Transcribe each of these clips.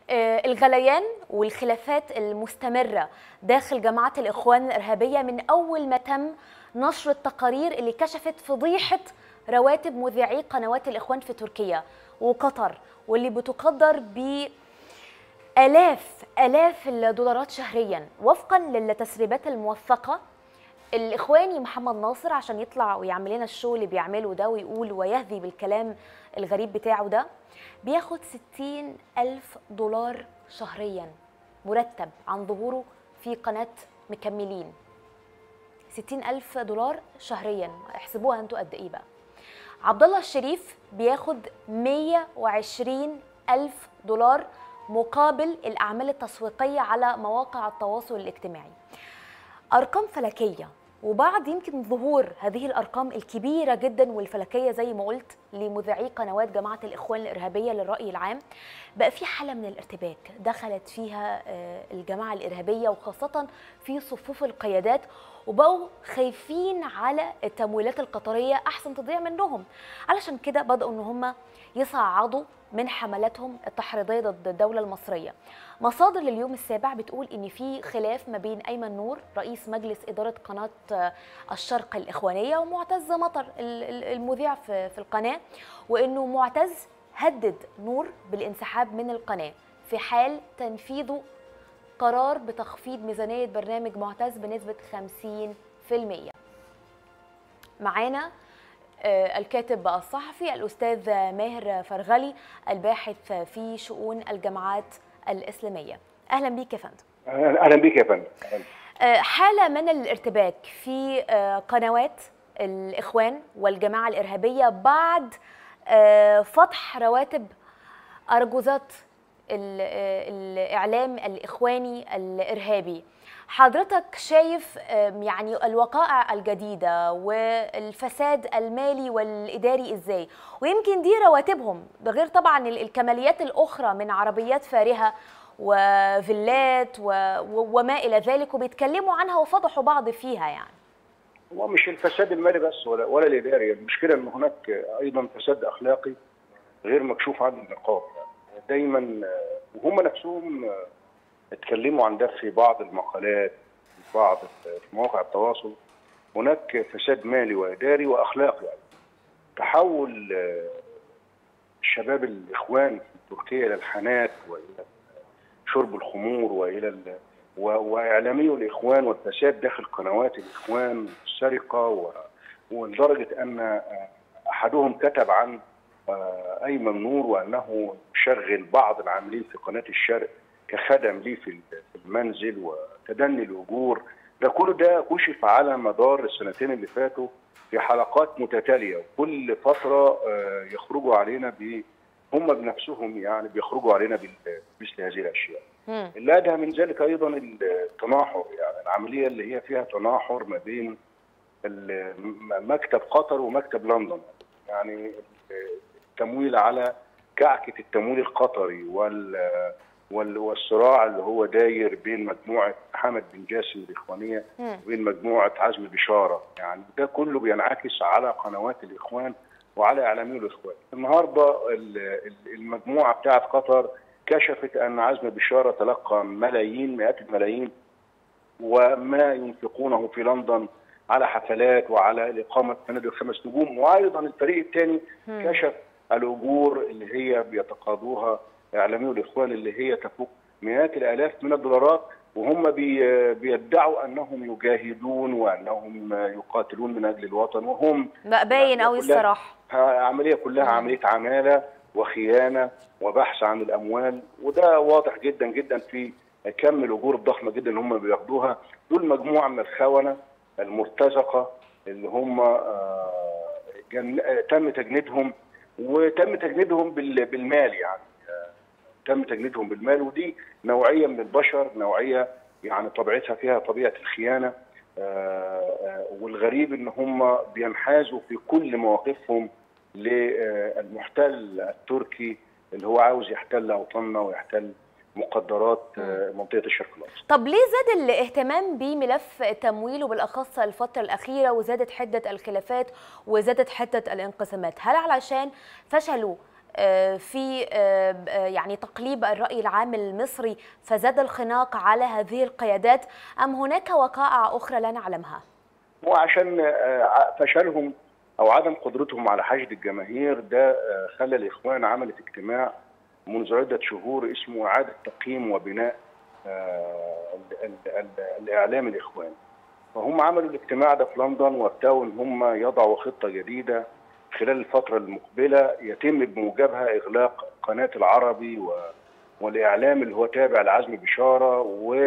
آه، الغليان والخلافات المستمرة داخل جماعة الإخوان الإرهابية من أول ما تم نشر التقارير اللي كشفت فضيحة رواتب مذيعي قنوات الإخوان في تركيا وقطر واللي بتقدر ب آلاف آلاف الدولارات شهريا وفقا للتسريبات الموثقة الإخواني محمد ناصر عشان يطلع ويعمل لنا الشو اللي بيعمله ده ويقول ويهذي بالكلام الغريب بتاعه ده بياخد 60 ألف دولار شهريا مرتب عن ظهوره في قناة مكملين 60 ألف دولار شهريا احسبوها انتوا قد ايه بقى عبد الله الشريف بياخد 120 ألف دولار مقابل الأعمال التسويقية على مواقع التواصل الاجتماعي أرقام فلكية وبعد يمكن ظهور هذه الارقام الكبيره جدا والفلكيه زي ما قلت لمذيعي قنوات جماعه الاخوان الارهابيه للراي العام بقى في حاله من الارتباك دخلت فيها آه، الجماعه الارهابيه وخاصه في صفوف القيادات وبقوا خايفين على التمويلات القطريه احسن تضيع منهم علشان كده بداوا ان هم يصعدوا من حملاتهم التحريضيه ضد الدوله المصريه. مصادر لليوم السابع بتقول ان في خلاف ما بين ايمن نور رئيس مجلس اداره قناه آه، الشرق الاخوانيه ومعتز مطر ال- ال- المذيع في في القناه وانه معتز هدد نور بالانسحاب من القناه في حال تنفيذه قرار بتخفيض ميزانيه برنامج معتز بنسبه 50%. معانا آه، الكاتب الصحفي الأستاذ ماهر فرغلي الباحث في شؤون الجامعات الإسلامية أهلا بك يا فندم اهلا بيك يا فندم أهلاً. آه، حالة من الارتباك في آه، قنوات الإخوان والجماعة الإرهابية بعد آه، فتح رواتب أرجوزات ال- آه، الإعلام الإخواني الإرهابي حضرتك شايف آم، يعني الوقائع الجديدة والفساد المالي والإداري إزاي ويمكن دي رواتبهم ده غير طبعا ال- الكماليات الأخرى من عربيات فارهة وفيلات و- و- وما إلى ذلك وبيتكلموا عنها وفضحوا بعض فيها يعني هو مش الفساد المالي بس ولا ولا الاداري المشكله ان هناك ايضا فساد اخلاقي غير مكشوف عن النقاب يعني دايما آه، وهم نفسهم آه، اتكلموا عن ده في بعض المقالات في بعض في مواقع التواصل هناك فساد مالي واداري واخلاقي يعني تحول آه، شباب الاخوان في تركيا الى الحانات والى شرب الخمور والى ال- و- واعلامي الاخوان والفساد داخل قنوات الاخوان والسرقه و- ولدرجه ان آه، احدهم كتب عن آه، ايمن نور وانه يشغل بعض العاملين في قناه الشرق كخدم ليه في ال- في المنزل وتدني الاجور ده كل ده كشف على مدار السنتين اللي فاتوا في حلقات متتاليه وكل فتره آه، يخرجوا علينا ب هم بنفسهم يعني بيخرجوا علينا بال- بمثل هذه الاشياء. مم. اللي ادهى من ذلك ايضا التناحر يعني العمليه اللي هي فيها تناحر ما بين ال- م- مكتب قطر ومكتب لندن يعني التمويل على كعكه التمويل القطري وال وال- والصراع اللي هو داير بين مجموعه حمد بن جاسم الاخوانيه مم. وبين مجموعه عزم بشاره يعني ده كله بينعكس على قنوات الاخوان وعلى اعلامي الاخوان النهارده ال- ال- المجموعه بتاعه قطر كشفت ان عزم بشاره تلقى ملايين مئات الملايين وما ينفقونه في لندن على حفلات وعلى اقامه فنادق خمس نجوم وايضا الفريق الثاني مم. كشف الاجور اللي هي بيتقاضوها اعلامي الاخوان اللي هي تفوق مئات الالاف من الدولارات وهم بي بيدعوا انهم يجاهدون وانهم يقاتلون من اجل الوطن وهم بقى باين قوي كلها- الصراحة عمليه كلها مم. عمليه عماله وخيانه وبحث عن الاموال وده واضح جدا جدا في كم الاجور الضخمه جدا اللي هم بياخدوها دول مجموعه من الخونه المرتزقه اللي هم آه، جن... آه، تم تجنيدهم وتم تجنيدهم بال... بالمال يعني آه، تم تجنيدهم بالمال ودي نوعيه من البشر نوعيه يعني طبيعتها فيها طبيعه الخيانه آه، آه، والغريب ان هم بينحازوا في كل مواقفهم للمحتل التركي اللي هو عاوز يحتل اوطاننا ويحتل مقدرات آه، منطقه الشرق الاوسط. طب ليه زاد الاهتمام بملف التمويل وبالاخص الفتره الاخيره وزادت حده الخلافات وزادت حده الانقسامات هل علشان فشلوا في يعني تقليب الرأي العام المصري فزاد الخناق على هذه القيادات أم هناك وقائع أخرى لا نعلمها؟ هو عشان فشلهم أو عدم قدرتهم على حشد الجماهير ده خلى الإخوان عملت اجتماع منذ عدة شهور اسمه إعادة تقييم وبناء الإعلام الإخواني فهم عملوا الاجتماع ده في لندن وابتدوا ان هم يضعوا خطه جديده خلال الفتره المقبله يتم بموجبها اغلاق قناه العربي و... والاعلام اللي هو تابع لعزمي بشاره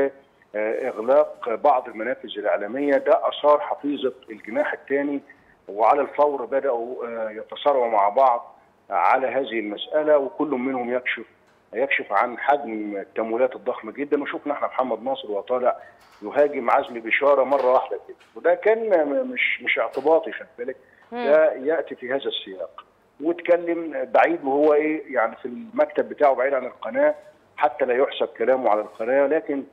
واغلاق بعض المنافذ الاعلاميه ده اثار حفيظه الجناح الثاني وعلى الفور بداوا يتصارعوا مع بعض على هذه المساله وكل منهم يكشف يكشف عن حجم التمويلات الضخمه جدا وشفنا احنا محمد ناصر وهو طالع يهاجم عزمي بشاره مره واحده كده وده كان مش مش اعتباطي خد بالك ده ياتي في هذا السياق واتكلم بعيد وهو ايه يعني في المكتب بتاعه بعيد عن القناه حتى لا يحسب كلامه على القناه لكن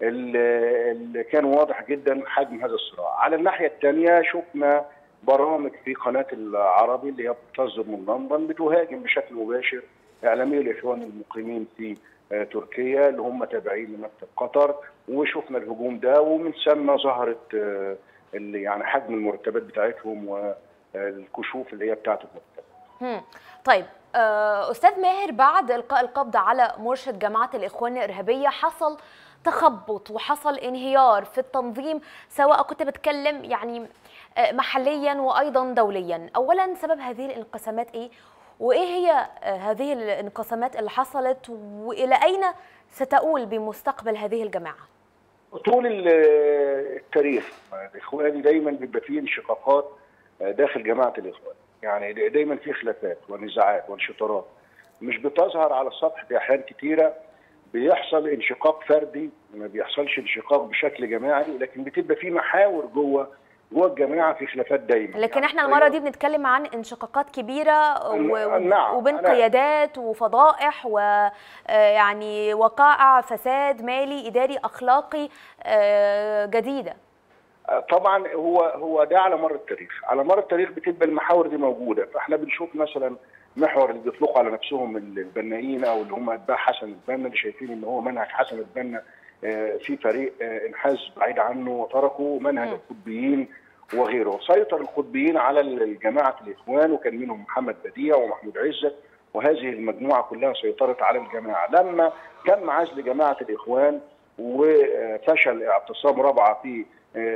اللي كان واضح جدا حجم هذا الصراع على الناحيه الثانيه شفنا برامج في قناه العربي اللي هي بتصدر من لندن بتهاجم بشكل مباشر اعلامي الاخوان المقيمين في تركيا اللي هم تابعين لمكتب قطر وشفنا الهجوم ده ومن ثم ظهرت اللي يعني حجم المرتبات بتاعتهم والكشوف اللي هي بتاعت المكتب. طيب استاذ ماهر بعد القاء القبض على مرشد جماعه الاخوان الارهابيه حصل تخبط وحصل انهيار في التنظيم سواء كنت بتكلم يعني محليا وايضا دوليا اولا سبب هذه الانقسامات ايه وايه هي هذه الانقسامات اللي حصلت والى اين ستؤول بمستقبل هذه الجماعه طول التاريخ الاخواني دايما بيبقى فيه انشقاقات داخل جماعه الاخوان يعني دايما في خلافات ونزاعات وانشطارات مش بتظهر على السطح في احيان كتيره بيحصل انشقاق فردي ما بيحصلش انشقاق بشكل جماعي لكن بتبقى في محاور جوه جوه الجماعه في خلافات دايما لكن يعني احنا المره دي بنتكلم عن انشقاقات كبيره و... نعم. وبين قيادات وفضائح ويعني وقائع فساد مالي اداري اخلاقي جديده طبعا هو هو ده على مر التاريخ على مر التاريخ بتبقى المحاور دي موجوده فاحنا بنشوف مثلا محور اللي بيطلقوا على نفسهم البنائين او اللي هم اتباع حسن البنا اللي شايفين ان هو منهج حسن البنا في فريق انحاز بعيد عنه وتركوا منهج القطبيين وغيره سيطر القطبيين على الجماعه الاخوان وكان منهم محمد بديع ومحمود عزت وهذه المجموعه كلها سيطرت على الجماعه لما تم عزل جماعه الاخوان وفشل اعتصام رابعه في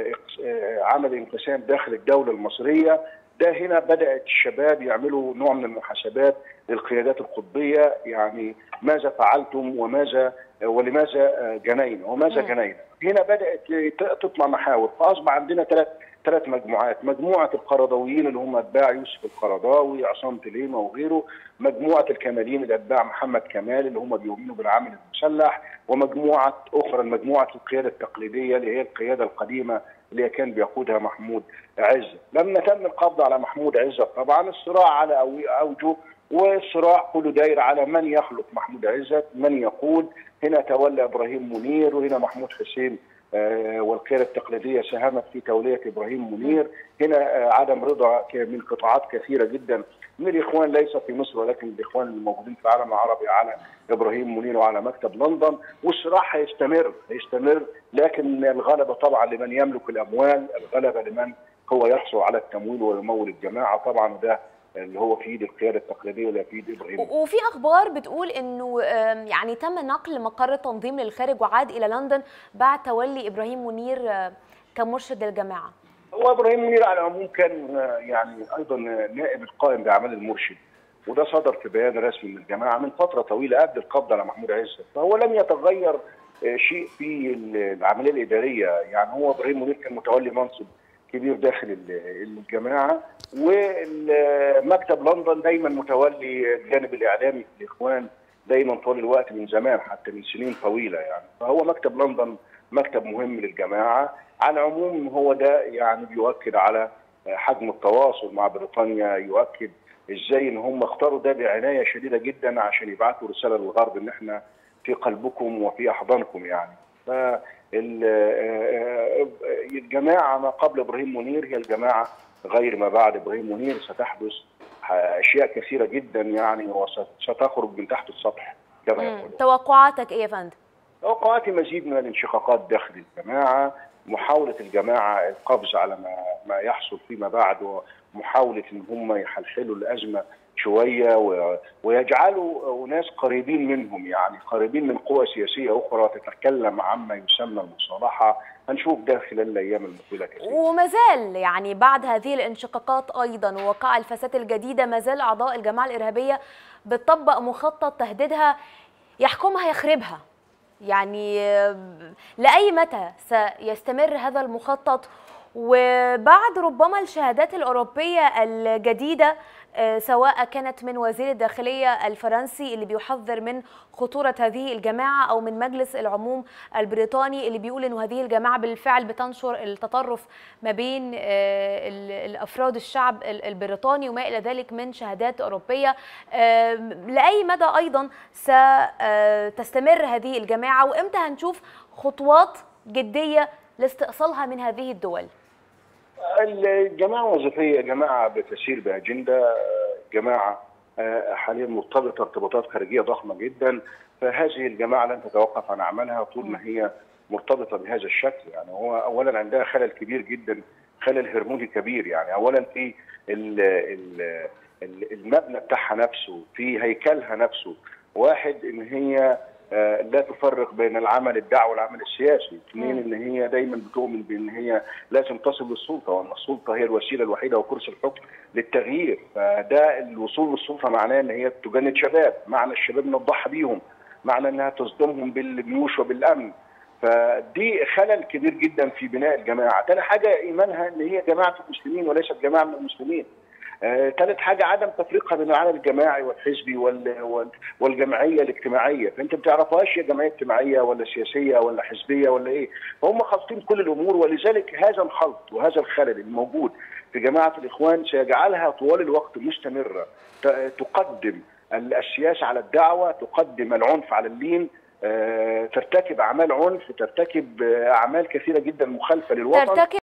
عمل انقسام داخل الدوله المصريه ده هنا بدات الشباب يعملوا نوع من المحاسبات للقيادات القطبيه يعني ماذا فعلتم وماذا ولماذا جنينا وماذا جنينا هنا بدات تطلع محاور فاصبح عندنا ثلاث ثلاث مجموعات مجموعه القرضاويين اللي هم اتباع يوسف القرضاوي عصام تليمه وغيره مجموعه الكماليين اللي اتباع محمد كمال اللي هم بيؤمنوا بالعمل المسلح ومجموعه اخرى مجموعه القياده التقليديه اللي هي القياده القديمه اللي كان بيقودها محمود عزت لما تم القبض على محمود عزت طبعا الصراع على اوجه والصراع كله داير على من يخلق محمود عزت من يقود هنا تولى ابراهيم منير وهنا محمود حسين آه والقياده التقليديه ساهمت في توليه ابراهيم منير هنا آه عدم رضا من قطاعات كثيره جدا من الاخوان ليس في مصر ولكن الاخوان الموجودين في العالم العربي على ابراهيم منير وعلى مكتب لندن والصراع هيستمر هيستمر لكن الغلبه طبعا لمن يملك الاموال الغلبه لمن هو يحصل على التمويل ويمول الجماعه طبعا ده اللي هو في ايد القياده التقليديه ولا في ايد ابراهيم وفي اخبار بتقول انه يعني تم نقل مقر التنظيم للخارج وعاد الى لندن بعد تولي ابراهيم منير كمرشد للجماعه هو ابراهيم منير على العموم كان يعني ايضا نائب القائم باعمال المرشد وده صدر في بيان رسمي من الجماعه من فتره طويله قبل القبض على محمود عزت فهو لم يتغير شيء في العمليه الاداريه يعني هو ابراهيم منير كان متولي منصب كبير داخل الجماعه ومكتب لندن دايما متولي الجانب الاعلامي في الاخوان دايما طول الوقت من زمان حتى من سنين طويله يعني فهو مكتب لندن مكتب مهم للجماعه على العموم هو ده يعني بيؤكد على حجم التواصل مع بريطانيا يؤكد ازاي ان هم اختاروا ده بعنايه شديده جدا عشان يبعثوا رساله للغرب ان احنا في قلبكم وفي احضانكم يعني ف الجماعه ما قبل ابراهيم منير هي الجماعه غير ما بعد ابراهيم منير ستحدث اشياء كثيره جدا يعني وستخرج من تحت السطح كما مم. يقولون توقعاتك ايه يا فندم؟ توقعاتي مزيد من الانشقاقات داخل الجماعه محاوله الجماعه القبض على ما ما يحصل فيما بعد ومحاوله ان هم يحلحلوا الازمه شويه و- ويجعلوا ناس قريبين منهم يعني قريبين من قوى سياسيه اخرى تتكلم عما يسمى المصالحه هنشوف ده خلال الايام المقبله كثير وما زال يعني بعد هذه الانشقاقات ايضا ووقع الفساد الجديده ما زال اعضاء الجماعه الارهابيه بتطبق مخطط تهديدها يحكمها يخربها يعني آه، لاي متى سيستمر هذا المخطط وبعد ربما الشهادات الاوروبيه الجديده آه، سواء كانت من وزير الداخليه الفرنسي اللي بيحذر من خطوره هذه الجماعه او من مجلس العموم البريطاني اللي بيقول انه هذه الجماعه بالفعل بتنشر التطرف ما بين آه، ال- الافراد الشعب ال- البريطاني وما الى ذلك من شهادات اوروبيه آه، لاي مدى ايضا ستستمر هذه الجماعه وامتى هنشوف خطوات جديه لاستئصالها من هذه الدول الجماعه وظيفيه جماعه بتسير باجنده جماعه آه، حاليا مرتبطه ارتباطات خارجيه ضخمه جدا فهذه الجماعه لن تتوقف عن عملها طول ما هي مرتبطه بهذا الشكل يعني هو اولا عندها خلل كبير جدا خلل هرموني كبير يعني اولا في ال- ال- ال- المبنى بتاعها نفسه في هيكلها نفسه واحد ان هي آه، لا تفرق بين العمل الدعوي والعمل السياسي اثنين مم. ان هي دايما بتؤمن بان هي لازم تصل للسلطه وان السلطه هي الوسيله الوحيده وكرسي الحكم للتغيير فده الوصول للسلطه معناه ان هي تجند شباب معنى الشباب انها تضحي بيهم معنى انها تصدمهم بالجيوش وبالامن فدي خلل كبير جدا في بناء الجماعه، ثاني حاجه ايمانها ان هي جماعه المسلمين وليست جماعه من المسلمين. آه، ثالث حاجه عدم تفريقها بين العمل الجماعي والحزبي وال- وال- والجمعيه الاجتماعيه، فانت ما بتعرفهاش هي جمعيه اجتماعيه ولا سياسيه ولا حزبيه ولا ايه، فهم خالطين كل الامور ولذلك هذا الخلط وهذا الخلل الموجود في جماعه الاخوان سيجعلها طوال الوقت مستمره ت- تقدم السياسه على الدعوه، تقدم العنف على اللين، آه، ترتكب اعمال عنف، ترتكب آه، اعمال كثيره جدا مخالفه للوطن ترتكب